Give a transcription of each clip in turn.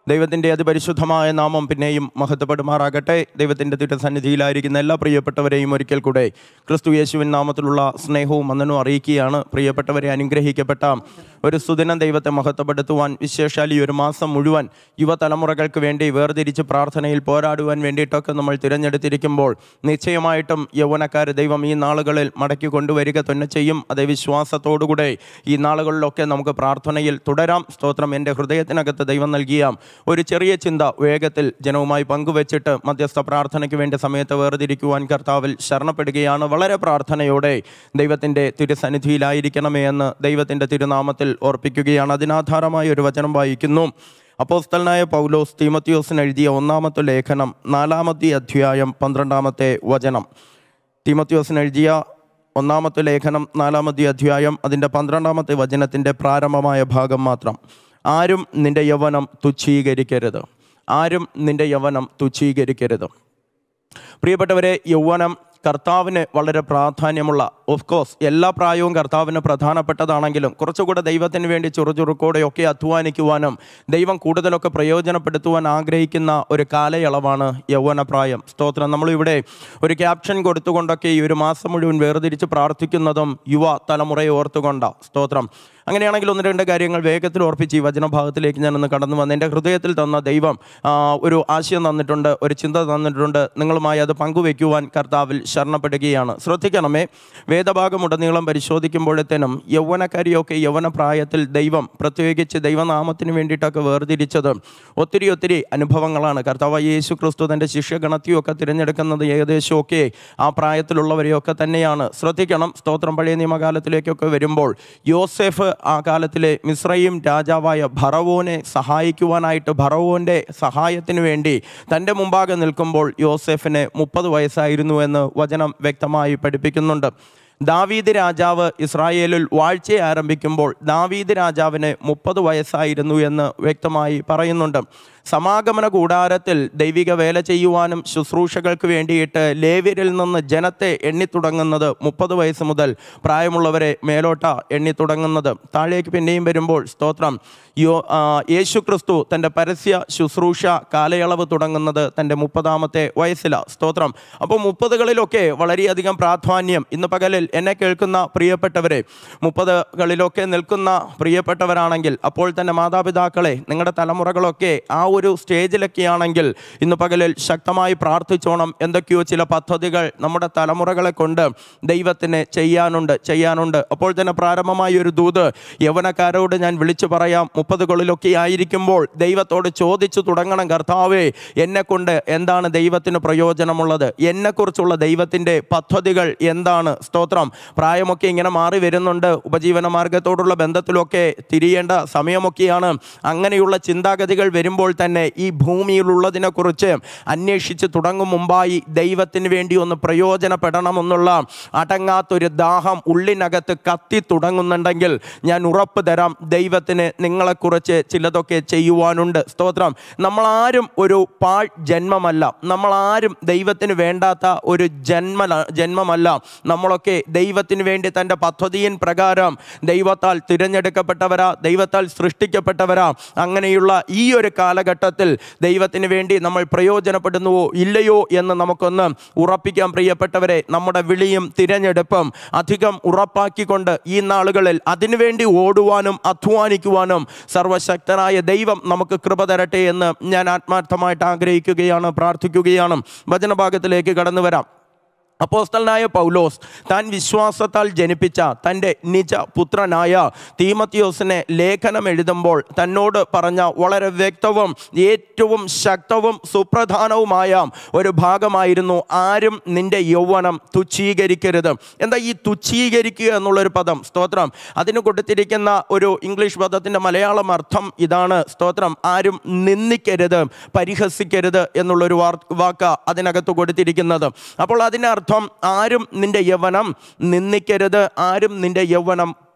ദൈവത്തിൻ്റെ അതിപരിശുദ്ധമായ നാമം പിന്നെയും മഹത്വപ്പെടുമാറാകട്ടെ ദൈവത്തിൻ്റെ തിരുസന്നിധിയിലായിരിക്കുന്ന എല്ലാ പ്രിയപ്പെട്ടവരെയും ഒരിക്കൽ കൂടെ ക്രിസ്തു യേശുവിൻ നാമത്തിലുള്ള സ്നേഹവും വന്ദനവും അറിയിക്കുകയാണ് പ്രിയപ്പെട്ടവരെ അനുഗ്രഹിക്കപ്പെട്ട ഒരു സുദിനം ദൈവത്തെ മഹത്വപ്പെടുത്തുവാൻ വിശേഷാൽ ഈ ഒരു മാസം മുഴുവൻ യുവതലമുറകൾക്ക് വേണ്ടി വേർതിരിച്ച് പ്രാർത്ഥനയിൽ പോരാടുവാൻ വേണ്ടിയിട്ടൊക്കെ നമ്മൾ തിരഞ്ഞെടുത്തിരിക്കുമ്പോൾ നിശ്ചയമായിട്ടും യൗവനക്കാർ ദൈവം ഈ നാളുകളിൽ മടക്കി കൊണ്ടുവരിക തന്നെ ചെയ്യും അതേ വിശ്വാസത്തോടുകൂടെ ഈ നാളുകളിലൊക്കെ നമുക്ക് പ്രാർത്ഥനയിൽ തുടരാം സ്തോത്രം എൻ്റെ ഹൃദയത്തിനകത്ത് ദൈവം നൽകിയ ഒരു ചെറിയ ചിന്ത വേഗത്തിൽ ജനവുമായി പങ്കുവെച്ചിട്ട് മധ്യസ്ഥ പ്രാർത്ഥനയ്ക്ക് വേണ്ടി സമയത്ത് വേർതിരിക്കുവാൻ കർത്താവിൽ ശരണപ്പെടുകയാണ് വളരെ പ്രാർത്ഥനയോടെ ദൈവത്തിൻ്റെ തിരുസന്നിധിയിലായിരിക്കണമേ എന്ന് ദൈവത്തിൻ്റെ തിരുനാമത്തിൽ ഓർപ്പിക്കുകയാണ് അതിനാധാരമായ ഒരു വചനം വായിക്കുന്നു അപ്പോസ്തലനായ പൗലോസ് തീമത്തിയോസിന് എഴുതിയ ഒന്നാമത്തെ ലേഖനം നാലാമത്തെ അധ്യായം പന്ത്രണ്ടാമത്തെ വചനം തീമത്തിയോസിന് എഴുതിയ ഒന്നാമത്തെ ലേഖനം നാലാമത്തെ അധ്യായം അതിൻ്റെ പന്ത്രണ്ടാമത്തെ വചനത്തിൻ്റെ പ്രാരംഭമായ ഭാഗം മാത്രം ആരും നിന്റെ യൗവനം തുച്ഛീകരിക്കരുത് ആരും നിന്റെ യൗവനം തുച്ഛീകരിക്കരുത് പ്രിയപ്പെട്ടവരെ യൗവനം കർത്താവിന് വളരെ പ്രാധാന്യമുള്ള ഓഫ് കോഴ്സ് എല്ലാ പ്രായവും കർത്താവിന് പ്രധാനപ്പെട്ടതാണെങ്കിലും കുറച്ചുകൂടെ ദൈവത്തിന് വേണ്ടി ചുറുചുറുക്കോടെയൊക്കെ അധ്വാനിക്കുവാനും ദൈവം കൂടുതലൊക്കെ പ്രയോജനപ്പെടുത്തുവാൻ ആഗ്രഹിക്കുന്ന ഒരു കാലയളവാണ് യൗവനപ്രായം സ്തോത്രം നമ്മളിവിടെ ഒരു ക്യാപ്ഷൻ കൊടുത്തുകൊണ്ടൊക്കെ ഈ ഒരു മാസം മുഴുവൻ വേർതിരിച്ച് പ്രാർത്ഥിക്കുന്നതും യുവ തലമുറയെ ഓർത്തുകൊണ്ടാണ് സ്തോത്രം അങ്ങനെയാണെങ്കിൽ ഒന്ന് രണ്ട് കാര്യങ്ങൾ വേഗത്തിൽ ഓർപ്പിച്ച് ഈ വചനഭാഗത്തിലേക്ക് ഞാനൊന്ന് കടന്നു വന്ന് എൻ്റെ ഹൃദയത്തിൽ തന്ന ദൈവം ആ, ഒരു ആശയം തന്നിട്ടുണ്ട് ഒരു ചിന്ത തന്നിട്ടുണ്ട് നിങ്ങളുമായി അത് പങ്കുവെക്കുവാൻ കർത്താവിൽ ശരണപ്പെടുകയാണ് ശ്രദ്ധിക്കണമേ വേദഭാഗം ഉടനീളം പരിശോധിക്കുമ്പോഴത്തേനും യൗവനക്കാരിയൊക്കെ യൗവന പ്രായത്തിൽ ദൈവം പ്രത്യേകിച്ച് ദൈവനാമത്തിന് വേണ്ടിയിട്ടൊക്കെ വേർതിരിച്ചത് ഒത്തിരി ഒത്തിരി അനുഭവങ്ങളാണ് കർത്താവ് യേശു ക്രിസ്തു തൻ്റെ ശിഷ്യഗണത്തെയൊക്കെ തിരഞ്ഞെടുക്കുന്നത് ഏകദേശമൊക്കെ ആ പ്രായത്തിലുള്ളവരെയൊക്കെ തന്നെയാണ് ശ്രദ്ധിക്കണം സ്തോത്രം പഴയ നിയമകാലത്തിലേക്കൊക്കെ വരുമ്പോൾ യോസെഫ് ആ കാലത്തിലെ മിശ്രയും രാജാവായ ഭറവോനെ സഹായിക്കുവാനായിട്ട് ഭറവോൻ്റെ സഹായത്തിന് വേണ്ടി തൻ്റെ മുമ്പാകെ നിൽക്കുമ്പോൾ യോസെഫിന് മുപ്പത് വയസ്സായിരുന്നു എന്ന് വചനം വ്യക്തമായി പഠിപ്പിക്കുന്നുണ്ട് ദാവീദ് രാജാവ് ഇസ്രായേലിൽ വാഴ്ച ആരംഭിക്കുമ്പോൾ ദാവീദ് രാജാവിന് മുപ്പത് വയസ്സായിരുന്നു എന്ന് വ്യക്തമായി പറയുന്നുണ്ട് സമാഗമന കൂടാരത്തിൽ ദൈവിക വേല ചെയ്യുവാനും ശുശ്രൂഷകൾക്ക് വേണ്ടിയിട്ട് ലേവ്യരിൽ നിന്ന് ജനത്തെ എണ്ണിത്തുടങ്ങുന്നത് മുപ്പത് വയസ്സ് മുതൽ പ്രായമുള്ളവരെ മേലോട്ട എണ്ണിത്തുടങ്ങുന്നത് താഴേക്ക് പിന്നെയും വരുമ്പോൾ സ്തോത്രം യോ ആ, യേശു ക്രിസ്തു തൻ്റെ പരസ്യ ശുശ്രൂഷ കാലയളവ് തുടങ്ങുന്നത് തൻ്റെ മുപ്പതാമത്തെ വയസ്സിലാണ് സ്തോത്രം അപ്പോൾ മുപ്പതുകളിലൊക്കെ വളരെയധികം പ്രാധാന്യം ഇന്ന് പകലിൽ എന്നെ കേൾക്കുന്ന പ്രിയപ്പെട്ടവരെ മുപ്പതുകളിലൊക്കെ നിൽക്കുന്ന പ്രിയപ്പെട്ടവരാണെങ്കിൽ അപ്പോൾ തന്നെ മാതാപിതാക്കളെ നിങ്ങളുടെ തലമുറകളൊക്കെ ആ ഒരു സ്റ്റേജിലൊക്കെയാണെങ്കിൽ ഇന്ന് പകലിൽ ശക്തമായി പ്രാർത്ഥിച്ചോണം എന്തൊക്കെയോ ചില പദ്ധതികൾ നമ്മുടെ തലമുറകളെ കൊണ്ട് ദൈവത്തിന് ചെയ്യാനുണ്ട് ചെയ്യാനുണ്ട് അപ്പോൾ തന്നെ പ്രാരംഭമായ ഒരു ദൂത് യൗവനക്കാരോട് ഞാൻ വിളിച്ചു പറയാം മുപ്പതുകളിലൊക്കെ ആയിരിക്കുമ്പോൾ ദൈവത്തോട് ചോദിച്ചു തുടങ്ങണം കർത്താവേ എന്നെ കൊണ്ട് എന്താണ് ദൈവത്തിന് പ്രയോജനമുള്ളത് എന്നെക്കുറിച്ചുള്ള ദൈവത്തിൻ്റെ പദ്ധതികൾ എന്താണ് സ്തോത്രം പ്രായമൊക്കെ ഇങ്ങനെ മാറി വരുന്നുണ്ട് ഉപജീവന മാർഗത്തോടുള്ള ബന്ധത്തിലൊക്കെ തിരിയേണ്ട സമയമൊക്കെയാണ് അങ്ങനെയുള്ള ചിന്താഗതികൾ വരുമ്പോൾ തന്നെ ഈ ഭൂമിയിലുള്ളതിനെക്കുറിച്ച് അന്വേഷിച്ച് തുടങ്ങും മുമ്പായി ദൈവത്തിന് വേണ്ടി ഒന്ന് പ്രയോജനപ്പെടണമെന്നുള്ള അടങ്ങാത്തൊരു ദാഹം ഉള്ളിനകത്ത് കത്തി തുടങ്ങുന്നുണ്ടെങ്കിൽ ഞാൻ ഉറപ്പ് തരാം ദൈവത്തിന് നിങ്ങളെക്കുറിച്ച് ചിലതൊക്കെ ചെയ്യുവാനുണ്ട് സ്തോത്രം നമ്മളാരും ഒരു പാഴ് ജന്മമല്ല നമ്മളാരും ദൈവത്തിന് വേണ്ടാത്ത ഒരു ജന്മ ജന്മമല്ല നമ്മളൊക്കെ ദൈവത്തിന് വേണ്ടി തൻ്റെ പദ്ധതിയിൻ പ്രകാരം ദൈവത്താൽ തിരഞ്ഞെടുക്കപ്പെട്ടവരാ ദൈവത്താൽ സൃഷ്ടിക്കപ്പെട്ടവരാ അങ്ങനെയുള്ള ഈ ഒരു കാലഘട്ടത്തിൽ ദൈവത്തിന് വേണ്ടി നമ്മൾ പ്രയോജനപ്പെടുന്നുവോ ഇല്ലയോ എന്ന് നമുക്കൊന്ന് ഉറപ്പിക്കാൻ പ്രിയപ്പെട്ടവരെ നമ്മുടെ വിളിയും തിരഞ്ഞെടുപ്പും അധികം ഉറപ്പാക്കിക്കൊണ്ട് ഈ നാളുകളിൽ അതിനുവേണ്ടി ഓടുവാനും അധ്വാനിക്കുവാനും സർവശക്തനായ ദൈവം നമുക്ക് കൃപ തരട്ടെ എന്ന് ഞാൻ ആത്മാർത്ഥമായിട്ട് ആഗ്രഹിക്കുകയാണ് പ്രാർത്ഥിക്കുകയാണ് വചനഭാഗത്തിലേക്ക് കടന്നു വരാം അപ്പോസ്തലനായ പൗലോസ് താൻ വിശ്വാസത്താൽ ജനിപ്പിച്ച തൻ്റെ നിജ പുത്രനായ തീമത്തിയോസിനെ ലേഖനം എഴുതുമ്പോൾ തന്നോട് പറഞ്ഞ വളരെ വ്യക്തവും ഏറ്റവും ശക്തവും സുപ്രധാനവുമായ ഒരു ഭാഗമായിരുന്നു ആരും നിന്റെ യൗവനം തുച്ഛീകരിക്കരുത് എന്താ ഈ തുച്ഛീകരിക്കുക എന്നുള്ളൊരു പദം സ്തോത്രം അതിന് കൊടുത്തിരിക്കുന്ന ഒരു ഇംഗ്ലീഷ് പദത്തിൻ്റെ മലയാളം അർത്ഥം ഇതാണ് സ്തോത്രം ആരും നിന്ദിക്കരുത് പരിഹസിക്കരുത് എന്നുള്ളൊരു വാർ വാക്ക് അതിനകത്ത് കൊടുത്തിരിക്കുന്നത് അപ്പോൾ അതിനർത്ഥം ആരും നിന്റെ യൗവനം നിന്ദിക്കരുത് ആരും നിന്റെ യൗവനം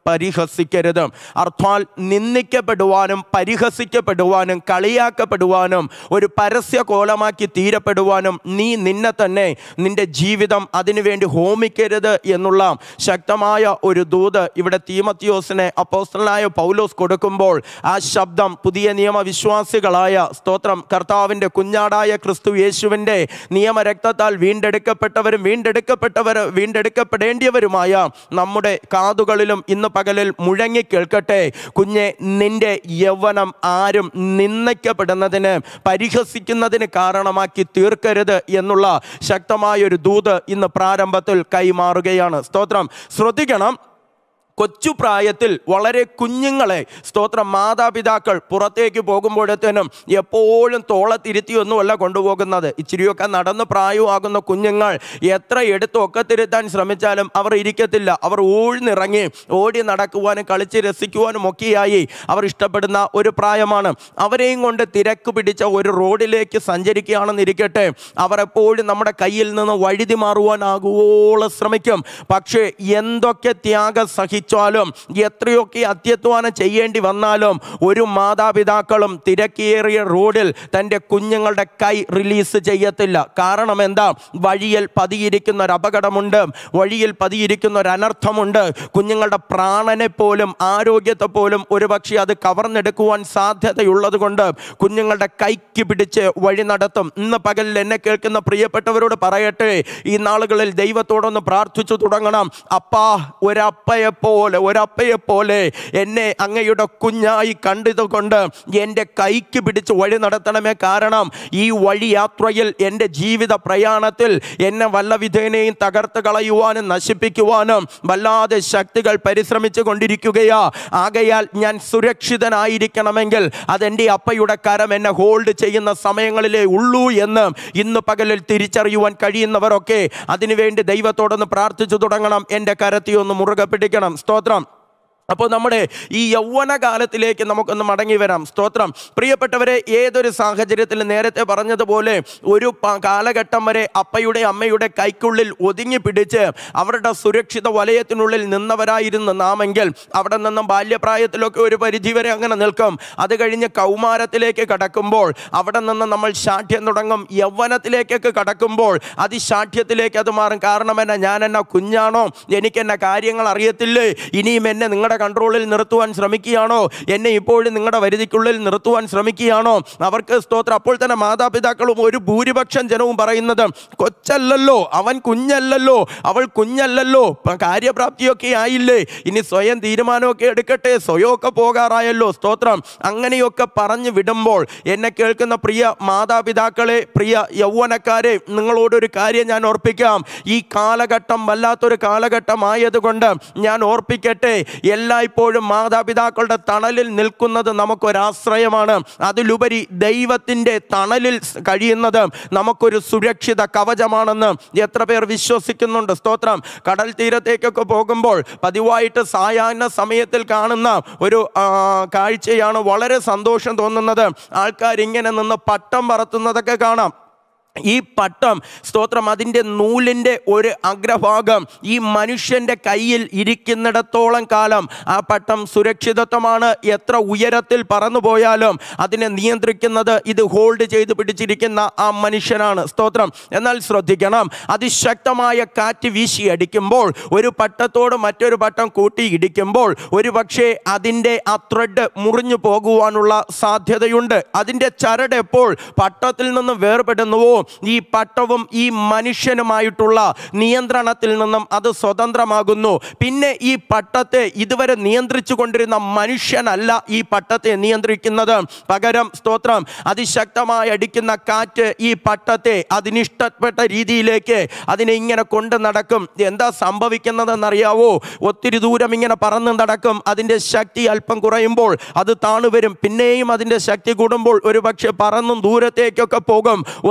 പരിഹസിക്കരുത് അർത്ഥാൽ നിന്ദിക്കപ്പെടുവാനും പരിഹസിക്കപ്പെടുവാനും കളിയാക്കപ്പെടുവാനും ഒരു പരസ്യ കോലമാക്കി തീരപ്പെടുവാനും നീ നിന്നെ തന്നെ നിന്റെ ജീവിതം അതിനുവേണ്ടി ഹോമിക്കരുത് എന്നുള്ള ശക്തമായ ഒരു ദൂത് ഇവിടെ തീമത്തിയോസിനെ അപ്പോസ്റ്റലായ പൗലോസ് കൊടുക്കുമ്പോൾ ആ ശബ്ദം പുതിയ നിയമവിശ്വാസികളായ സ്തോത്രം കർത്താവിൻ്റെ കുഞ്ഞാടായ ക്രിസ്തു യേശുവിൻ്റെ നിയമരക്തത്താൽ വീണ്ടെടുക്കപ്പെട്ടവരും വീണ്ടെടുക്കപ്പെട്ടവർ വീണ്ടെടുക്കപ്പെടേണ്ടിയവരുമായ നമ്മുടെ കാതുകളിലും ഇന്ന് പകലിൽ മുഴങ്ങി കേൾക്കട്ടെ കുഞ്ഞെ നിന്റെ യൗവനം ആരും നിന്ദിക്കപ്പെടുന്നതിന് പരിഹസിക്കുന്നതിന് കാരണമാക്കി തീർക്കരുത് എന്നുള്ള ശക്തമായൊരു ദൂത് ഇന്ന് പ്രാരംഭത്തിൽ കൈമാറുകയാണ് സ്തോത്രം ശ്രദ്ധിക്കണം കൊച്ചു പ്രായത്തിൽ വളരെ കുഞ്ഞുങ്ങളെ സ്തോത്രം മാതാപിതാക്കൾ പുറത്തേക്ക് പോകുമ്പോഴത്തേനും എപ്പോഴും തോളത്തിരുത്തിയൊന്നുമല്ല കൊണ്ടുപോകുന്നത് ഇച്ചിരിയൊക്കെ നടന്ന് പ്രായമാകുന്ന കുഞ്ഞുങ്ങൾ എത്ര എടുത്ത് ഒക്കത്തിരുത്താൻ ശ്രമിച്ചാലും അവർ ഇരിക്കത്തില്ല അവർ ഊഴ്ന്നിറങ്ങി ഓടി നടക്കുവാനും കളിച്ച് രസിക്കുവാനും ഒക്കെയായി അവർ ഇഷ്ടപ്പെടുന്ന ഒരു പ്രായമാണ് അവരെയും കൊണ്ട് തിരക്ക് പിടിച്ച ഒരു റോഡിലേക്ക് സഞ്ചരിക്കുകയാണെന്നിരിക്കട്ടെ അവർ എപ്പോഴും നമ്മുടെ കയ്യിൽ നിന്ന് വഴുതി മാറുവാനാകുവോളം ശ്രമിക്കും പക്ഷേ എന്തൊക്കെ ത്യാഗം സഹിച്ചാലും എത്രയൊക്കെ അത്യധ്വാനം ചെയ്യേണ്ടി വന്നാലും ഒരു മാതാപിതാക്കളും തിരക്കേറിയ റോഡിൽ തൻ്റെ കുഞ്ഞുങ്ങളുടെ കൈ റിലീസ് ചെയ്യത്തില്ല കാരണം എന്താ വഴിയിൽ പതിയിരിക്കുന്ന ഒരു അപകടമുണ്ട് വഴിയിൽ പതിയിരിക്കുന്ന ഒരു അനർത്ഥമുണ്ട് കുഞ്ഞുങ്ങളുടെ പ്രാണനെ പോലും ആരോഗ്യത്തെ പോലും ഒരുപക്ഷെ അത് കവർന്നെടുക്കുവാൻ സാധ്യതയുള്ളത് കൊണ്ട് കുഞ്ഞുങ്ങളുടെ കൈക്ക് പിടിച്ച് വഴി നടത്തും ഇന്ന് പകലിൽ എന്നെ കേൾക്കുന്ന പ്രിയപ്പെട്ടവരോട് പറയട്ടെ ഈ നാളുകളിൽ ദൈവത്തോടൊന്ന് പ്രാർത്ഥിച്ചു തുടങ്ങണം അപ്പാ ഒരപ്പയെ പോലെ ഒരപ്പയെ പോലെ എന്നെ അങ്ങയുടെ കുഞ്ഞായി കണ്ടതുകൊണ്ട് എൻ്റെ കൈക്ക് പിടിച്ച് വഴി നടത്തണമേ കാരണം ഈ വഴി യാത്രയിൽ എൻ്റെ ജീവിത പ്രയാണത്തിൽ എന്നെ വല്ല വിധേനയും തകർത്ത് കളയുവാനും നശിപ്പിക്കുവാനും വല്ലാതെ ശക്തികൾ പരിശ്രമിച്ചു കൊണ്ടിരിക്കുകയാ ആകയാൽ ഞാൻ സുരക്ഷിതനായിരിക്കണമെങ്കിൽ അതെൻ്റെ അപ്പയുടെ കരം എന്നെ ഹോൾഡ് ചെയ്യുന്ന സമയങ്ങളിലേ ഉള്ളൂ എന്ന് ഇന്ന് പകലിൽ തിരിച്ചറിയുവാൻ കഴിയുന്നവരൊക്കെ അതിനുവേണ്ടി ദൈവത്തോടൊന്ന് പ്രാർത്ഥിച്ചു തുടങ്ങണം എൻ്റെ കരത്തി ഒന്ന് മുറുകെ പിടിക്കണം സ്തോത്രം അപ്പോൾ നമ്മുടെ ഈ യൗവന കാലത്തിലേക്ക് നമുക്കൊന്ന് മടങ്ങി വരാം സ്തോത്രം പ്രിയപ്പെട്ടവരെ ഏതൊരു സാഹചര്യത്തിൽ നേരത്തെ പറഞ്ഞതുപോലെ ഒരു പ- കാലഘട്ടം വരെ അപ്പയുടെ അമ്മയുടെ കൈക്കുള്ളിൽ ഒതുങ്ങി പിടിച്ച് അവരുടെ സുരക്ഷിത വലയത്തിനുള്ളിൽ നിന്നവരായിരുന്നു നാമെങ്കിൽ അവിടെ നിന്നും ബാല്യപ്രായത്തിലൊക്കെ ഒരു പരിധി വരെ അങ്ങനെ നിൽക്കും അത് കഴിഞ്ഞ് കൗമാരത്തിലേക്ക് കടക്കുമ്പോൾ അവിടെ നിന്ന് നമ്മൾ ശാഠ്യം തുടങ്ങും യൗവനത്തിലേക്കൊക്കെ കടക്കുമ്പോൾ അതിശാഠ്യത്തിലേക്ക് അത് മാറും കാരണം എന്നാ ഞാൻ എന്നാ കുഞ്ഞാണോ എനിക്ക് എന്നാ കാര്യങ്ങൾ അറിയത്തില്ലേ ഇനിയും എന്നെ നിങ്ങളുടെ കൺട്രോളിൽ നിർത്തുവാൻ ശ്രമിക്കുകയാണോ എന്നെ ഇപ്പോഴും നിങ്ങളുടെ വരുതിക്കുള്ളിൽ നിർത്തുവാൻ ശ്രമിക്കുകയാണോ അവർക്ക് സ്തോത്രം അപ്പോൾ തന്നെ മാതാപിതാക്കളും ഒരു ഭൂരിപക്ഷം ജനവും പറയുന്നത് കൊച്ചല്ലല്ലോ അവൻ കുഞ്ഞല്ലല്ലോ അവൾ കുഞ്ഞല്ലല്ലോ പ- കാര്യപ്രാപ്തിയൊക്കെ ആയില്ലേ ഇനി സ്വയം തീരുമാനമൊക്കെ എടുക്കട്ടെ സ്വയമൊക്കെ പോകാറായല്ലോ സ്തോത്രം അങ്ങനെയൊക്കെ പറഞ്ഞു വിടുമ്പോൾ എന്നെ കേൾക്കുന്ന പ്രിയ മാതാപിതാക്കളെ പ്രിയ യൗവനക്കാരെ നിങ്ങളോടൊരു കാര്യം ഞാൻ ഓർപ്പിക്കാം ഈ കാലഘട്ടം വല്ലാത്തൊരു കാലഘട്ടമായതുകൊണ്ട് ഞാൻ ഓർപ്പിക്കട്ടെ എല്ലായ്പ്പോഴും മാതാപിതാക്കളുടെ തണലിൽ നിൽക്കുന്നത് നമുക്കൊരാശ്രയമാണ് അതിലുപരി ദൈവത്തിൻ്റെ തണലിൽ സ് കഴിയുന്നത് നമുക്കൊരു സുരക്ഷിത കവചമാണെന്ന് എത്ര പേർ വിശ്വസിക്കുന്നുണ്ട് സ്തോത്രം കടൽ തീരത്തേക്കൊക്കെ പോകുമ്പോൾ പതിവായിട്ട് സായാഹ്ന സമയത്തിൽ കാണുന്ന ഒരു ആ, കാഴ്ചയാണ് വളരെ സന്തോഷം തോന്നുന്നത് ആൾക്കാർ ഇങ്ങനെ നിന്ന് പട്ടം പറത്തുന്നതൊക്കെ കാണാം ഈ പട്ടം സ്തോത്രം അതിൻ്റെ നൂലിൻ്റെ ഒരു അഗ്രഭാഗം ഈ മനുഷ്യൻ്റെ കയ്യിൽ ഇരിക്കുന്നിടത്തോളം കാലം ആ പട്ടം സുരക്ഷിതത്വമാണ് എത്ര ഉയരത്തിൽ പറന്നു പോയാലും അതിനെ നിയന്ത്രിക്കുന്നത് ഇത് ഹോൾഡ് ചെയ്ത് പിടിച്ചിരിക്കുന്ന ആ മനുഷ്യനാണ് സ്തോത്രം എന്നാൽ ശ്രദ്ധിക്കണം അതിശക്തമായ കാറ്റ് വീശി അടിക്കുമ്പോൾ ഒരു പട്ടത്തോട് മറ്റൊരു പട്ടം കൂട്ടി ഇടിക്കുമ്പോൾ ഒരു പക്ഷേ അതിൻ്റെ ആ ത്രെഡ് മുറിഞ്ഞു പോകുവാനുള്ള സാധ്യതയുണ്ട് അതിൻ്റെ ചരട് എപ്പോൾ പട്ടത്തിൽ നിന്ന് വേർപെടുന്നുവോ ഈ പട്ടവും ഈ മനുഷ്യനുമായിട്ടുള്ള നിയന്ത്രണത്തിൽ നിന്നും അത് സ്വതന്ത്രമാകുന്നു പിന്നെ ഈ പട്ടത്തെ ഇതുവരെ നിയന്ത്രിച്ചു കൊണ്ടിരുന്ന മനുഷ്യനല്ല ഈ പട്ടത്തെ നിയന്ത്രിക്കുന്നത് പകരം സ്തോത്രം അതിശക്തമായി അടിക്കുന്ന കാറ്റ് ഈ പട്ടത്തെ അതിനിഷ്ടപ്പെട്ട രീതിയിലേക്ക് അതിനെ ഇങ്ങനെ കൊണ്ട് നടക്കും എന്താ സംഭവിക്കുന്നതെന്നറിയാവോ ഒത്തിരി ദൂരം ഇങ്ങനെ പറന്ന് നടക്കും അതിൻ്റെ ശക്തി അല്പം കുറയുമ്പോൾ അത് താണു വരും പിന്നെയും അതിൻ്റെ ശക്തി കൂടുമ്പോൾ ഒരു പക്ഷെ പറന്നും ദൂരത്തേക്കൊക്കെ പോകും ഒത്തിരി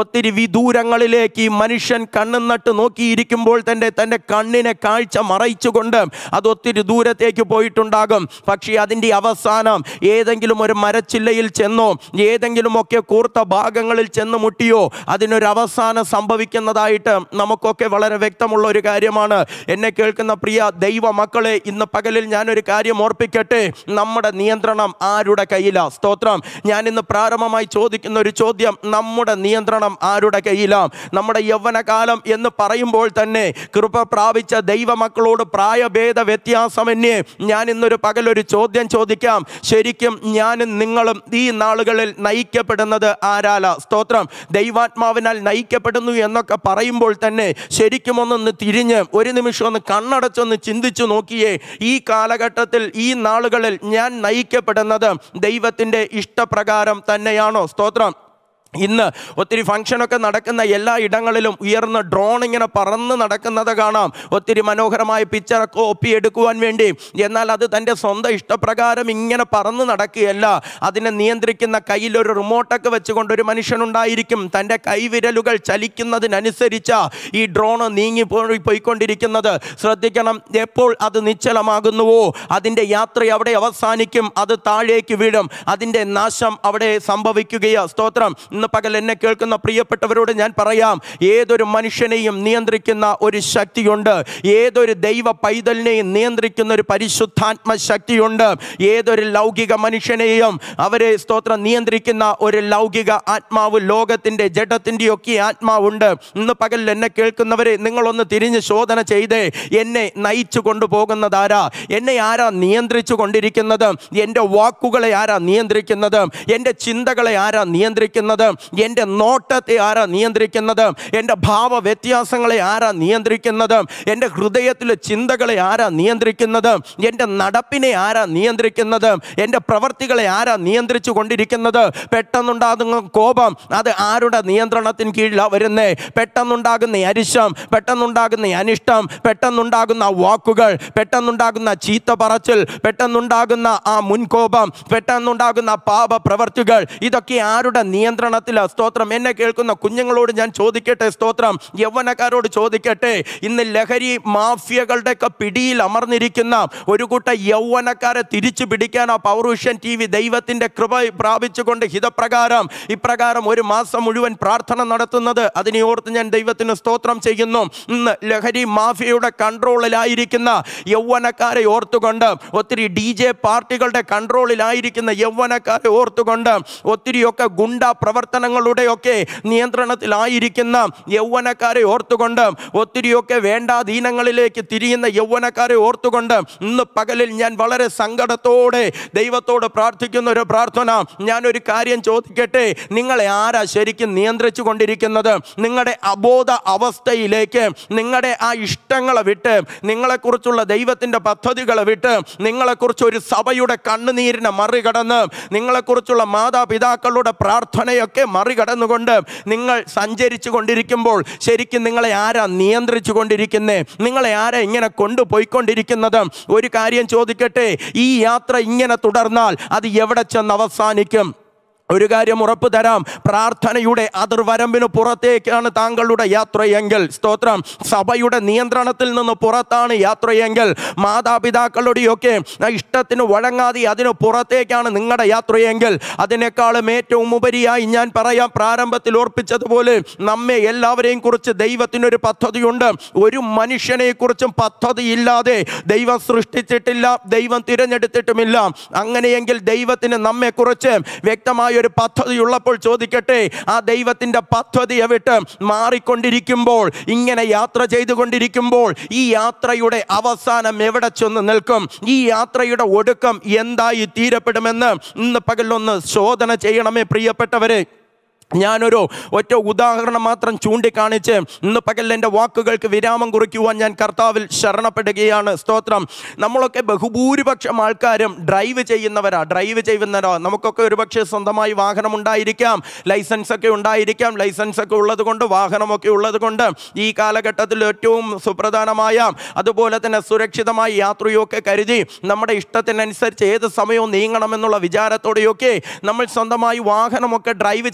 വിദൂരങ്ങളിലേക്ക് ഈ മനുഷ്യൻ കണ്ണും നട്ട് നോക്കിയിരിക്കുമ്പോൾ തന്നെ തൻ്റെ കണ്ണിനെ കാഴ്ച മറയിച്ചുകൊണ്ട് അത് ഒത്തിരി ദൂരത്തേക്ക് പോയിട്ടുണ്ടാകും പക്ഷേ അതിൻ്റെ അവസാനം ഏതെങ്കിലും ഒരു മരച്ചില്ലയിൽ ചെന്നോ ഏതെങ്കിലുമൊക്കെ കൂർത്ത ഭാഗങ്ങളിൽ ചെന്ന് മുട്ടിയോ അതിനൊരു അവസാനം സംഭവിക്കുന്നതായിട്ട് നമുക്കൊക്കെ വളരെ വ്യക്തമുള്ള ഒരു കാര്യമാണ് എന്നെ കേൾക്കുന്ന പ്രിയ ദൈവ മക്കളെ ഇന്ന് പകലിൽ ഞാനൊരു കാര്യം ഓർപ്പിക്കട്ടെ നമ്മുടെ നിയന്ത്രണം ആരുടെ കയ്യിലാ സ്തോത്രം ഞാൻ ഇന്ന് പ്രാരംഭമായി ചോദിക്കുന്ന ഒരു ചോദ്യം നമ്മുടെ നിയന്ത്രണം ആരുടെ കയ്യിലാണ് നമ്മുടെ യൗവനകാലം എന്ന് പറയുമ്പോൾ തന്നെ കൃപ പ്രാപിച്ച ദൈവമക്കളോട് പ്രായഭേദ വ്യത്യാസമന്യേ ഞാൻ ഇന്നൊരു പകലൊരു ചോദ്യം ചോദിക്കാം ശരിക്കും ഞാനും നിങ്ങളും ഈ നാളുകളിൽ നയിക്കപ്പെടുന്നത് ആരാല സ്തോത്രം ദൈവാത്മാവിനാൽ നയിക്കപ്പെടുന്നു എന്നൊക്കെ പറയുമ്പോൾ തന്നെ ശരിക്കും ഒന്നൊന്ന് തിരിഞ്ഞ് ഒരു നിമിഷം ഒന്ന് കണ്ണടച്ചൊന്ന് ചിന്തിച്ചു നോക്കിയേ ഈ കാലഘട്ടത്തിൽ ഈ നാളുകളിൽ ഞാൻ നയിക്കപ്പെടുന്നത് ദൈവത്തിൻ്റെ ഇഷ്ടപ്രകാരം തന്നെയാണോ സ്തോത്രം ഇന്ന് ഒത്തിരി ഫംഗ്ഷനൊക്കെ നടക്കുന്ന എല്ലാ ഇടങ്ങളിലും ഉയർന്ന ഡ്രോൺ ഇങ്ങനെ പറന്ന് നടക്കുന്നത് കാണാം ഒത്തിരി മനോഹരമായ പിക്ചറൊക്കെ ഒപ്പിയെടുക്കുവാൻ വേണ്ടി എന്നാൽ അത് തൻ്റെ സ്വന്തം ഇഷ്ടപ്രകാരം ഇങ്ങനെ പറന്ന് നടക്കുകയല്ല അതിനെ നിയന്ത്രിക്കുന്ന കയ്യിലൊരു റിമോട്ടൊക്കെ വെച്ചുകൊണ്ട് ഒരു മനുഷ്യനുണ്ടായിരിക്കും തൻ്റെ കൈവിരലുകൾ ചലിക്കുന്നതിനനുസരിച്ച ഈ ഡ്രോൺ നീങ്ങി പോയി പോയിക്കൊണ്ടിരിക്കുന്നത് ശ്രദ്ധിക്കണം എപ്പോൾ അത് നിശ്ചലമാകുന്നുവോ അതിൻ്റെ യാത്ര അവിടെ അവസാനിക്കും അത് താഴേക്ക് വീഴും അതിൻ്റെ നാശം അവിടെ സംഭവിക്കുകയോ സ്തോത്രം ഇന്ന് പകൽ എന്നെ കേൾക്കുന്ന പ്രിയപ്പെട്ടവരോട് ഞാൻ പറയാം ഏതൊരു മനുഷ്യനെയും നിയന്ത്രിക്കുന്ന ഒരു ശക്തിയുണ്ട് ഏതൊരു ദൈവ പൈതലിനെയും നിയന്ത്രിക്കുന്ന ഒരു പരിശുദ്ധാത്മ ശക്തിയുണ്ട് ഏതൊരു ലൗകിക മനുഷ്യനെയും അവരെ സ്തോത്രം നിയന്ത്രിക്കുന്ന ഒരു ലൗകിക ആത്മാവ് ലോകത്തിൻ്റെ ജഡത്തിൻ്റെ ഒക്കെ ആത്മാവുണ്ട് ഇന്ന് പകൽ എന്നെ കേൾക്കുന്നവരെ നിങ്ങളൊന്ന് തിരിഞ്ഞ് ശോധന ചെയ്തേ എന്നെ നയിച്ചു കൊണ്ടുപോകുന്നത് ആരാ എന്നെ ആരാ നിയന്ത്രിച്ചു കൊണ്ടിരിക്കുന്നത് എൻ്റെ വാക്കുകളെ ആരാ നിയന്ത്രിക്കുന്നത് എൻ്റെ ചിന്തകളെ ആരാ നിയന്ത്രിക്കുന്നത് എൻ്റെ നോട്ടത്തെ ആരാ നിയന്ത്രിക്കുന്നത് എൻ്റെ ഭാവ വ്യത്യാസങ്ങളെ ആരാ നിയന്ത്രിക്കുന്നത് എൻ്റെ ഹൃദയത്തിലെ ചിന്തകളെ ആരാ നിയന്ത്രിക്കുന്നത് എൻ്റെ നടപ്പിനെ ആരാ നിയന്ത്രിക്കുന്നത് എൻ്റെ പ്രവർത്തികളെ ആരാ നിയന്ത്രിച്ചു കൊണ്ടിരിക്കുന്നത് പെട്ടെന്നുണ്ടാകുന്ന കോപം അത് ആരുടെ നിയന്ത്രണത്തിന് കീഴിലാണ് വരുന്നേ പെട്ടെന്നുണ്ടാകുന്ന അരിശം പെട്ടെന്നുണ്ടാകുന്ന അനിഷ്ടം പെട്ടെന്നുണ്ടാകുന്ന വാക്കുകൾ പെട്ടെന്നുണ്ടാകുന്ന ചീത്ത പറച്ചിൽ പെട്ടെന്നുണ്ടാകുന്ന ആ മുൻകോപം പെട്ടെന്നുണ്ടാകുന്ന പാപ പ്രവർത്തികൾ ഇതൊക്കെ ആരുടെ നിയന്ത്രണത്തിലാണ് സ്തോത്രം എന്നെ കേൾക്കുന്ന കുഞ്ഞുങ്ങളോട് ഞാൻ ചോദിക്കട്ടെ സ്തോത്രം യൗവനക്കാരോട് ചോദിക്കട്ടെ ഇന്ന് ലഹരി മാഫിയകളുടെ ഒക്കെ പിടിയിൽ അമർന്നിരിക്കുന്ന ഒരു കൂട്ട യൗവനക്കാരെ തിരിച്ചു പിടിക്കാൻ ആ പൗരുഷൻ ടി വി ദൈവത്തിൻ്റെ കൃപ പ്രാപിച്ചുകൊണ്ട് ഹിതപ്രകാരം ഇപ്രകാരം ഒരു മാസം മുഴുവൻ പ്രാർത്ഥന നടത്തുന്നത് അതിനെ ഓർത്ത് ഞാൻ ദൈവത്തിന് സ്തോത്രം ചെയ്യുന്നു ഇന്ന് ലഹരി മാഫിയയുടെ കൺട്രോളിലായിരിക്കുന്ന യൗവനക്കാരെ ഓർത്തുകൊണ്ട് ഒത്തിരി ഡി ജെ പാർട്ടികളുടെ കൺട്രോളിലായിരിക്കുന്ന യൗവനക്കാരെ ഓർത്തുകൊണ്ട് ഒത്തിരിയൊക്കെ ഗുണ്ട പ്രവർത്തനങ്ങളുടെയൊക്കെ നിയന്ത്രണത്തിലായിരിക്കുന്ന യൗവനക്കാരെ ഓർത്തുകൊണ്ട് ഒത്തിരിയൊക്കെ വേണ്ടാധീനങ്ങളിലേക്ക് തിരിയുന്ന യൗവനക്കാരെ ഓർത്തുകൊണ്ട് ഇന്ന് പകലിൽ ഞാൻ വളരെ സങ്കടത്തോടെ ദൈവത്തോട് പ്രാർത്ഥിക്കുന്ന ഒരു പ്രാർത്ഥന ഞാനൊരു കാര്യം ചോദിക്കട്ടെ നിങ്ങളെ ആരാ ശരിക്കും നിയന്ത്രിച്ചു കൊണ്ടിരിക്കുന്നത് നിങ്ങളുടെ അബോധ അവസ്ഥയിലേക്ക് നിങ്ങളുടെ ആ ഇഷ്ടങ്ങളെ വിട്ട് നിങ്ങളെക്കുറിച്ചുള്ള ദൈവത്തിൻ്റെ പദ്ധതികളെ വിട്ട് നിങ്ങളെക്കുറിച്ച് ഒരു സഭയുടെ കണ്ണുനീരിനെ മറികടന്ന് നിങ്ങളെക്കുറിച്ചുള്ള മാതാപിതാക്കളുടെ പ്രാർത്ഥനയൊക്കെ മറികടന്നുകൊണ്ട് നിങ്ങൾ സഞ്ചരിച്ചു കൊണ്ടിരിക്കുമ്പോൾ ശരിക്കും നിങ്ങളെ ആരാ നിയന്ത്രിച്ചു കൊണ്ടിരിക്കുന്നേ നിങ്ങളെ ആരാ ഇങ്ങനെ കൊണ്ടുപോയിക്കൊണ്ടിരിക്കുന്നത് ഒരു കാര്യം ചോദിക്കട്ടെ ഈ യാത്ര ഇങ്ങനെ തുടർന്നാൽ അത് എവിടെ ചെന്ന് അവസാനിക്കും ഒരു കാര്യം ഉറപ്പു തരാം പ്രാർത്ഥനയുടെ അതിർവരമ്പിന് പുറത്തേക്കാണ് താങ്കളുടെ യാത്രയെങ്കിൽ സ്തോത്രം സഭയുടെ നിയന്ത്രണത്തിൽ നിന്ന് പുറത്താണ് യാത്രയെങ്കിൽ മാതാപിതാക്കളുടെയൊക്കെ ഇഷ്ടത്തിന് വഴങ്ങാതെ അതിന് പുറത്തേക്കാണ് നിങ്ങളുടെ യാത്രയെങ്കിൽ അതിനേക്കാളും ഏറ്റവും ഉപരിയായി ഞാൻ പറയാം പ്രാരംഭത്തിൽ ഓർപ്പിച്ചതുപോലെ നമ്മെ എല്ലാവരെയും കുറിച്ച് ദൈവത്തിനൊരു പദ്ധതിയുണ്ട് ഒരു മനുഷ്യനെ കുറിച്ചും പദ്ധതിയില്ലാതെ ദൈവം സൃഷ്ടിച്ചിട്ടില്ല ദൈവം തിരഞ്ഞെടുത്തിട്ടുമില്ല അങ്ങനെയെങ്കിൽ ദൈവത്തിന് നമ്മെക്കുറിച്ച് വ്യക്തമായ ഒരു പദ്ധതി ഉള്ളപ്പോൾ ചോദിക്കട്ടെ ആ ദൈവത്തിൻ്റെ പദ്ധതിയെ വിട്ട് മാറിക്കൊണ്ടിരിക്കുമ്പോൾ ഇങ്ങനെ യാത്ര ചെയ്തുകൊണ്ടിരിക്കുമ്പോൾ ഈ യാത്രയുടെ അവസാനം എവിടെ ചെന്ന് നിൽക്കും ഈ യാത്രയുടെ ഒടുക്കം എന്തായി തീരപ്പെടുമെന്ന് ഇന്ന് പകലൊന്ന് ശോധന ചെയ്യണമേ പ്രിയപ്പെട്ടവരെ ഞാനൊരു ഒറ്റ ഉദാഹരണം മാത്രം ചൂണ്ടിക്കാണിച്ച് ഇന്ന് പകൽ എൻ്റെ വാക്കുകൾക്ക് വിരാമം കുറിക്കുവാൻ ഞാൻ കർത്താവിൽ ശരണപ്പെടുകയാണ് സ്തോത്രം നമ്മളൊക്കെ ബഹുഭൂരിപക്ഷം ആൾക്കാരും ഡ്രൈവ് ചെയ്യുന്നവരാ ഡ്രൈവ് ചെയ്യുന്നവരാ നമുക്കൊക്കെ ഒരുപക്ഷെ സ്വന്തമായി വാഹനം ഉണ്ടായിരിക്കാം ലൈസൻസ് ഒക്കെ ഉണ്ടായിരിക്കാം ലൈസൻസ് ഒക്കെ ഉള്ളത് കൊണ്ട് വാഹനമൊക്കെ ഉള്ളത് കൊണ്ട് ഈ കാലഘട്ടത്തിൽ ഏറ്റവും സുപ്രധാനമായ അതുപോലെ തന്നെ സുരക്ഷിതമായ യാത്രയൊക്കെ കരുതി നമ്മുടെ ഇഷ്ടത്തിനനുസരിച്ച് ഏത് സമയവും നീങ്ങണമെന്നുള്ള വിചാരത്തോടെയൊക്കെ നമ്മൾ സ്വന്തമായി വാഹനമൊക്കെ ഡ്രൈവ് ചെയ്തു പോകുന്ന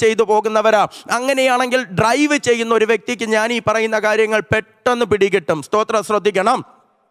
പോകുന്നവരാ അങ്ങനെയാണെങ്കിൽ ഡ്രൈവ് ചെയ്യുന്ന ഒരു വ്യക്തിക്ക് ഞാൻ ഈ പറയുന്ന കാര്യങ്ങൾ പെട്ടെന്ന് പിടികിട്ടും സ്തോത്രം ശ്രദ്ധിക്കണം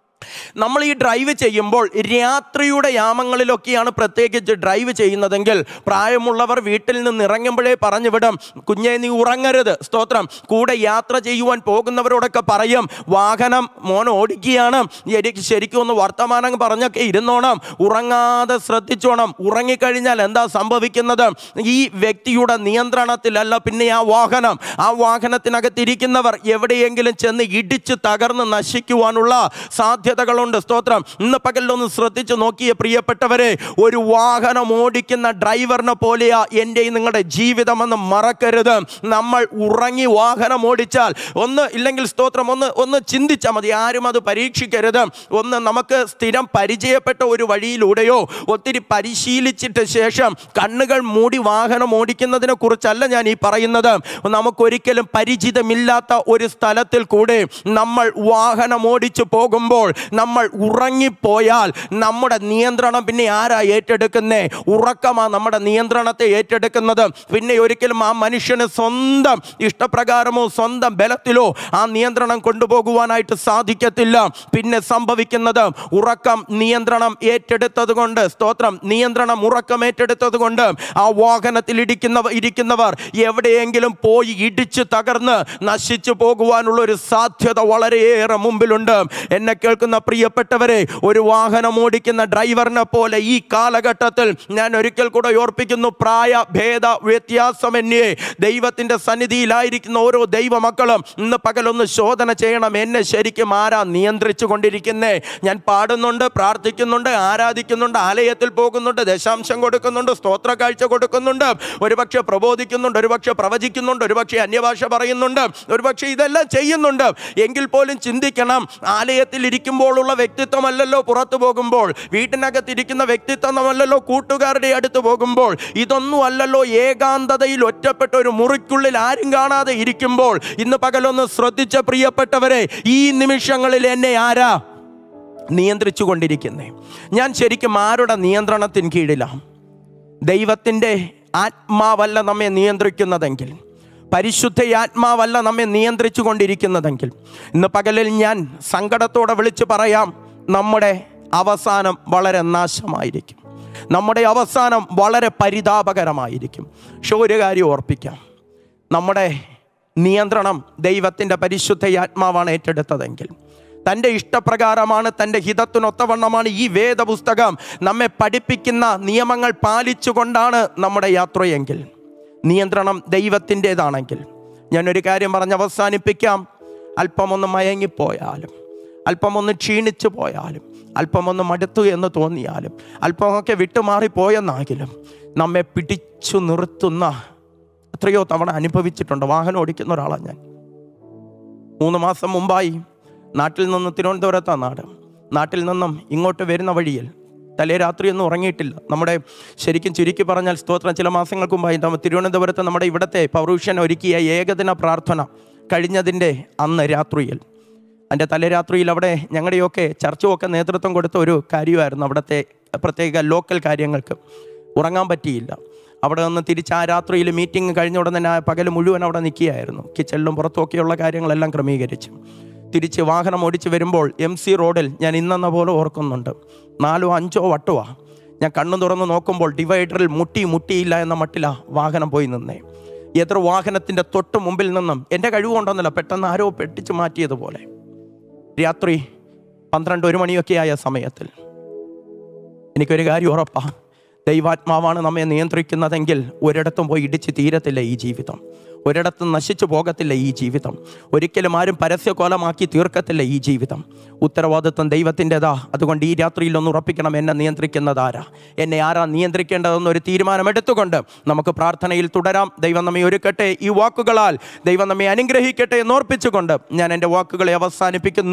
നമ്മൾ ഈ ഡ്രൈവ് ചെയ്യുമ്പോൾ രാത്രിയുടെ യാമങ്ങളിലൊക്കെയാണ് പ്രത്യേകിച്ച് ഡ്രൈവ് ചെയ്യുന്നതെങ്കിൽ പ്രായമുള്ളവർ വീട്ടിൽ നിന്ന് ഇറങ്ങുമ്പോഴേ പറഞ്ഞു വിടും കുഞ്ഞെ നീ ഉറങ്ങരുത് സ്തോത്രം കൂടെ യാത്ര ചെയ്യുവാൻ പോകുന്നവരോടൊക്കെ പറയും വാഹനം മോൻ ഓടിക്കുകയാണ് എനിക്ക് ശരിക്കും ഒന്ന് വർത്തമാനം പറഞ്ഞൊക്കെ ഇരുന്നോണം ഉറങ്ങാതെ ശ്രദ്ധിച്ചോണം ഉറങ്ങിക്കഴിഞ്ഞാൽ എന്താ സംഭവിക്കുന്നത് ഈ വ്യക്തിയുടെ നിയന്ത്രണത്തിലല്ല പിന്നെ ആ വാഹനം ആ വാഹനത്തിനകത്തിരിക്കുന്നവർ എവിടെയെങ്കിലും ചെന്ന് ഇടിച്ച് തകർന്ന് നശിക്കുവാനുള്ള സാധ്യതകളുണ്ട് സ്തോത്രം ഇന്ന് പകലിലൊന്ന് ശ്രദ്ധിച്ച് നോക്കിയ പ്രിയപ്പെട്ടവരെ ഒരു വാഹനം ഓടിക്കുന്ന ഡ്രൈവറിനെ പോലെയാ എൻ്റെയും നിങ്ങളുടെ ജീവിതമെന്ന് മറക്കരുത് നമ്മൾ ഉറങ്ങി വാഹനം ഓടിച്ചാൽ ഒന്ന് ഇല്ലെങ്കിൽ സ്തോത്രം ഒന്ന് ഒന്ന് ചിന്തിച്ചാൽ മതി ആരും അത് പരീക്ഷിക്കരുത് ഒന്ന് നമുക്ക് സ്ഥിരം പരിചയപ്പെട്ട ഒരു വഴിയിലൂടെയോ ഒത്തിരി പരിശീലിച്ചിട്ട് ശേഷം കണ്ണുകൾ മൂടി വാഹനം ഓടിക്കുന്നതിനെ കുറിച്ചല്ല ഞാൻ ഈ പറയുന്നത് നമുക്കൊരിക്കലും പരിചിതമില്ലാത്ത ഒരു സ്ഥലത്തിൽ കൂടെ നമ്മൾ വാഹനം ഓടിച്ചു പോകുമ്പോൾ നമ്മൾ ഉറങ്ങിപ്പോയാൽ നമ്മുടെ നിയന്ത്രണം പിന്നെ ആരാ ഏറ്റെടുക്കുന്നേ ഉറക്കമാ നമ്മുടെ നിയന്ത്രണത്തെ ഏറ്റെടുക്കുന്നത് പിന്നെ ഒരിക്കലും ആ മനുഷ്യന് സ്വന്തം ഇഷ്ടപ്രകാരമോ സ്വന്തം ബലത്തിലോ ആ നിയന്ത്രണം കൊണ്ടുപോകുവാനായിട്ട് സാധിക്കത്തില്ല പിന്നെ സംഭവിക്കുന്നത് ഉറക്കം നിയന്ത്രണം ഏറ്റെടുത്തത് കൊണ്ട് സ്തോത്രം നിയന്ത്രണം ഉറക്കം ഏറ്റെടുത്തത് കൊണ്ട് ആ വാഹനത്തിൽ ഇടിക്കുന്നവ ഇരിക്കുന്നവർ എവിടെയെങ്കിലും പോയി ഇടിച്ച് തകർന്ന് നശിച്ചു പോകുവാനുള്ള ഒരു സാധ്യത വളരെയേറെ മുമ്പിലുണ്ട് എന്നെ കേൾക്കുന്ന പ്രിയപ്പെട്ടവരെ ഒരു വാഹനം ഓടിക്കുന്ന ഡ്രൈവറിനെ പോലെ ഈ കാലഘട്ടത്തിൽ ഞാൻ ഒരിക്കൽ കൂടെ ഓർപ്പിക്കുന്നു പ്രായ ഭേദ വ്യത്യാസമന്യേ ദൈവത്തിൻ്റെ സന്നിധിയിലായിരിക്കുന്ന ഓരോ ദൈവമക്കളും ഇന്ന് പകലൊന്ന് ശോധന ചെയ്യണം എന്നെ ശരിക്കും ആരാ നിയന്ത്രിച്ചു കൊണ്ടിരിക്കുന്നേ ഞാൻ പാടുന്നുണ്ട് പ്രാർത്ഥിക്കുന്നുണ്ട് ആരാധിക്കുന്നുണ്ട് ആലയത്തിൽ പോകുന്നുണ്ട് ദശാംശം കൊടുക്കുന്നുണ്ട് സ്തോത്ര കാഴ്ച കൊടുക്കുന്നുണ്ട് ഒരുപക്ഷെ പ്രബോധിക്കുന്നുണ്ട് ഒരുപക്ഷെ പ്രവചിക്കുന്നുണ്ട് ഒരുപക്ഷെ അന്യഭാഷ പറയുന്നുണ്ട് ഒരുപക്ഷെ ഇതെല്ലാം ചെയ്യുന്നുണ്ട് എങ്കിൽ പോലും ചിന്തിക്കണം ആലയത്തിൽ ഇരിക്കുമ്പോഴുള്ള വ്യക്തിത്വമല്ലല്ലോ പുറത്തു പോകുമ്പോൾ വീട്ടിനകത്തിരിക്കുന്ന വ്യക്തിത്വമല്ലല്ലോ കൂട്ടുകാരുടെ അടുത്ത് പോകുമ്പോൾ ഇതൊന്നും അല്ലല്ലോ ഏകാന്തതയിൽ ഒറ്റപ്പെട്ട ഒരു മുറിക്കുള്ളിൽ ആരും കാണാതെ ഇരിക്കുമ്പോൾ ഇന്ന് പകലൊന്ന് ശ്രദ്ധിച്ച പ്രിയപ്പെട്ടവരെ ഈ നിമിഷങ്ങളിൽ എന്നെ ആരാ നിയന്ത്രിച്ചു കൊണ്ടിരിക്കുന്നേ ഞാൻ ശരിക്കും ആരുടെ നിയന്ത്രണത്തിന് കീഴിലാണ് ദൈവത്തിൻ്റെ ആത്മാവല്ല നമ്മെ നിയന്ത്രിക്കുന്നതെങ്കിൽ പരിശുദ്ധ ആത്മാവല്ല നമ്മെ നിയന്ത്രിച്ചു കൊണ്ടിരിക്കുന്നതെങ്കിൽ ഇന്ന് പകലിൽ ഞാൻ സങ്കടത്തോടെ വിളിച്ചു പറയാം നമ്മുടെ അവസാനം വളരെ നാശമായിരിക്കും നമ്മുടെ അവസാനം വളരെ പരിതാപകരമായിരിക്കും പക്ഷെ ഒരു കാര്യം ഓർപ്പിക്കാം നമ്മുടെ നിയന്ത്രണം ദൈവത്തിൻ്റെ പരിശുദ്ധ ആത്മാവാണ് ഏറ്റെടുത്തതെങ്കിൽ തൻ്റെ ഇഷ്ടപ്രകാരമാണ് തൻ്റെ ഹിതത്തിനൊത്തവണ്ണമാണ് ഈ വേദപുസ്തകം നമ്മെ പഠിപ്പിക്കുന്ന നിയമങ്ങൾ പാലിച്ചുകൊണ്ടാണ് നമ്മുടെ യാത്രയെങ്കിൽ നിയന്ത്രണം ദൈവത്തിൻ്റെതാണെങ്കിൽ ഞാനൊരു കാര്യം പറഞ്ഞ് അവസാനിപ്പിക്കാം അല്പമൊന്ന് മയങ്ങിപ്പോയാലും അല്പമൊന്ന് ക്ഷീണിച്ചു പോയാലും അല്പമൊന്ന് മടുത്തു എന്ന് തോന്നിയാലും അല്പമൊക്കെ വിട്ടുമാറിപ്പോയെന്നാകിലും നമ്മെ പിടിച്ചു നിർത്തുന്ന എത്രയോ തവണ അനുഭവിച്ചിട്ടുണ്ട് വാഹനം ഓടിക്കുന്ന ഒരാളാണ് ഞാൻ മൂന്ന് മാസം മുമ്പായി നാട്ടിൽ നിന്ന് തിരുവനന്തപുരത്താണ് നാട് നാട്ടിൽ നിന്നും ഇങ്ങോട്ട് വരുന്ന വഴിയിൽ തലേ രാത്രിയൊന്നും ഉറങ്ങിയിട്ടില്ല നമ്മുടെ ശരിക്കും ചുരുക്കി പറഞ്ഞാൽ സ്തോത്രം ചില മാസങ്ങൾക്ക് മുമ്പായി നമ്മ തിരുവനന്തപുരത്ത് നമ്മുടെ ഇവിടുത്തെ പൗരുഷൻ ഒരുക്കിയ ഏകദിന പ്രാർത്ഥന കഴിഞ്ഞതിൻ്റെ അന്ന് രാത്രിയിൽ എൻ്റെ തലേരാത്രിയിൽ അവിടെ ഞങ്ങളുടെയൊക്കെ ചർച്ചയൊക്കെ നേതൃത്വം കൊടുത്ത ഒരു കാര്യമായിരുന്നു അവിടുത്തെ പ്രത്യേക ലോക്കൽ കാര്യങ്ങൾക്ക് ഉറങ്ങാൻ പറ്റിയില്ല അവിടെ നിന്ന് തിരിച്ച് ആ രാത്രിയിൽ മീറ്റിംഗ് കഴിഞ്ഞ ഉടനെ തന്നെ ആ പകൽ മുഴുവൻ അവിടെ നിൽക്കുകയായിരുന്നു കിച്ചണിലും പുറത്തുമൊക്കെയുള്ള കാര്യങ്ങളെല്ലാം ക്രമീകരിച്ചു തിരിച്ച് വാഹനം ഓടിച്ച് വരുമ്പോൾ എം സി റോഡിൽ ഞാൻ ഇന്നെന്ന പോലെ ഓർക്കുന്നുണ്ട് നാലോ അഞ്ചോ വട്ടുവാ ഞാൻ കണ്ണു തുറന്ന് നോക്കുമ്പോൾ ഡിവൈഡറിൽ മുട്ടി മുട്ടിയില്ല എന്ന മട്ടിലാ വാഹനം പോയി നിന്നേ എതിർ വാഹനത്തിൻ്റെ തൊട്ട് മുമ്പിൽ നിന്നും എൻ്റെ കഴിവുകൊണ്ടൊന്നുമില്ല പെട്ടെന്ന് ആരോ പെട്ടിച്ച് മാറ്റിയതുപോലെ രാത്രി പന്ത്രണ്ട് ഒരു മണിയൊക്കെ ആയ സമയത്തിൽ എനിക്കൊരു കാര്യം ഉറപ്പാ ദൈവാത്മാവാണ് നമ്മെ നിയന്ത്രിക്കുന്നതെങ്കിൽ ഒരിടത്തും പോയി ഇടിച്ച് തീരത്തില്ല ഈ ജീവിതം ഒരിടത്തും നശിച്ചു പോകത്തില്ല ഈ ജീവിതം ഒരിക്കലും ആരും പരസ്യകോലമാക്കി തീർക്കത്തില്ല ഈ ജീവിതം ഉത്തരവാദിത്വം ദൈവത്തിൻ്റെതാ അതുകൊണ്ട് ഈ രാത്രിയിൽ ഒന്ന് ഉറപ്പിക്കണം എന്നെ നിയന്ത്രിക്കുന്നത് ആരാ എന്നെ ആരാ നിയന്ത്രിക്കേണ്ടതെന്നൊരു തീരുമാനമെടുത്തുകൊണ്ട് നമുക്ക് പ്രാർത്ഥനയിൽ തുടരാം ദൈവം നമ്മെ ഒരുക്കട്ടെ ഈ വാക്കുകളാൽ ദൈവം നമ്മെ അനുഗ്രഹിക്കട്ടെ എന്നോർപ്പിച്ചുകൊണ്ട് ഞാൻ എൻ്റെ വാക്കുകളെ അവസാനിപ്പിക്കുന്നു